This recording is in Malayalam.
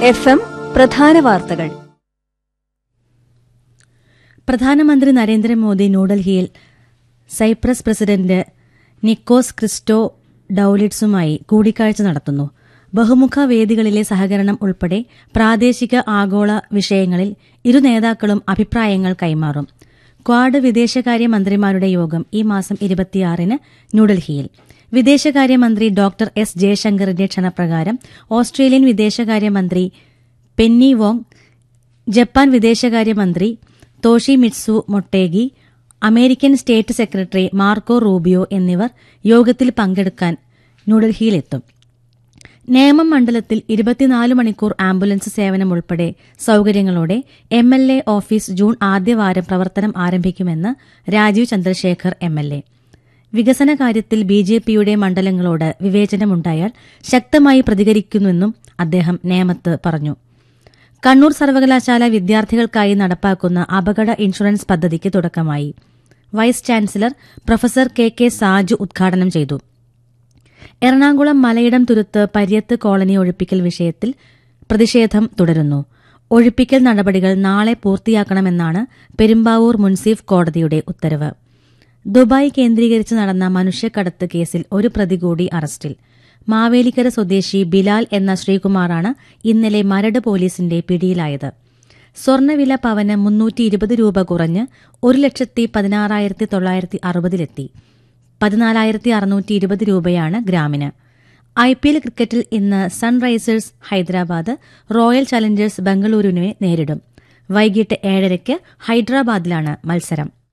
എഫ് എം പ്രധാന വാർത്തകൾ പ്രധാനമന്ത്രി നരേന്ദ്രമോദി ന്യൂഡൽഹിയിൽ സൈപ്രസ് പ്രസിഡന്റ് നിക്കോസ് ക്രിസ്റ്റോ ഡൌലിറ്റ്സുമായി കൂടിക്കാഴ്ച നടത്തുന്നു ബഹുമുഖ വേദികളിലെ സഹകരണം ഉൾപ്പെടെ പ്രാദേശിക ആഗോള വിഷയങ്ങളിൽ ഇരു നേതാക്കളും അഭിപ്രായങ്ങൾ കൈമാറും ക്വാഡ് വിദേശകാര്യ മന്ത്രിമാരുടെ യോഗം ഈ മാസം ഇരുപത്തിയാറിന് ന്യൂഡൽഹിയിൽ വിദേശകാര്യമന്ത്രി ഡോക്ടർ എസ് ജയശങ്കറിന്റെ ക്ഷണപ്രകാരം ഓസ്ട്രേലിയൻ വിദേശകാര്യമന്ത്രി പെന്നി വോങ് ജപ്പാൻ വിദേശകാര്യമന്ത്രി Toshimitsu Motegi American state secretary Marco Rubio എന്നിവർ യോഗത്തിൽ പങ്കെടുക്കാൻ ന്യൂഡൽഹിയിലെത്തും നേമം മണ്ഡലത്തിൽ ഇരുപത്തിനാല് മണിക്കൂർ ആംബുലൻസ് സേവനം ഉൾപ്പെടെ സൌകര്യങ്ങളോടെ M L A office June ആദ്യവാരം പ്രവർത്തനം ആരംഭിക്കുമെന്ന് Rajeev Chandrasekhar M L A വികസന കാര്യത്തിൽ ബി ജെ പിയുടെ മണ്ഡലങ്ങളോട് വിവേചനമുണ്ടായാൽ ശക്തമായി പ്രതികരിക്കുമെന്നും അദ്ദേഹം നേമത്ത് പറഞ്ഞു കണ്ണൂർ സർവകലാശാല വിദ്യാർത്ഥികൾക്കായി നടപ്പാക്കുന്ന അപകട ഇൻഷുറൻസ് പദ്ധതിക്ക് തുടക്കമായി vice chancellor professor K K Saju ഉദ്ഘാടനം ചെയ്തു എറണാകുളം മലയിടം തുരുത്ത് പര്യത്ത് കോളനി ഒഴിപ്പിക്കൽ വിഷയത്തിൽ പ്രതിഷേധം തുടരുന്നു ഒഴിപ്പിക്കൽ നടപടികൾ നാളെ പൂർത്തിയാക്കണമെന്നാണ് പെരുമ്പാവൂർ മുൻസീഫ് കോടതിയുടെ ഉത്തരവ് ദുബായ് കേന്ദ്രീകരിച്ച് നടന്ന മനുഷ്യക്കടത്ത് കേസിൽ ഒരു പ്രതി കൂടി അറസ്റ്റിൽ മാവേലിക്കര സ്വദേശി ബിലാൽ എന്ന ശ്രീകുമാറാണ് ഇന്നലെ മരട് പോലീസിന്റെ പിടിയിലായത് സ്വർണ്ണവില പവന് മുന്നൂറ്റി ഇരുപത് രൂപ കുറഞ്ഞ് ഒരു ലക്ഷത്തി പതിനാറായിരത്തി തൊള്ളായിരത്തി അറുപതിലെത്തി പതിനാലായിരത്തി അറുന്നൂറ്റി ഇരുപത് രൂപയാണ് ഗ്രാമിന് ഐ പി എൽ ക്രിക്കറ്റിൽ ഇന്ന് സൺറൈസേഴ്സ് ഹൈദരാബാദ് റോയൽ ചലഞ്ചേഴ്സ് ബംഗളൂരുവിനെ നേരിടും വൈകിട്ട് ഏഴരയ്ക്ക് ഹൈദരാബാദിലാണ് മത്സരം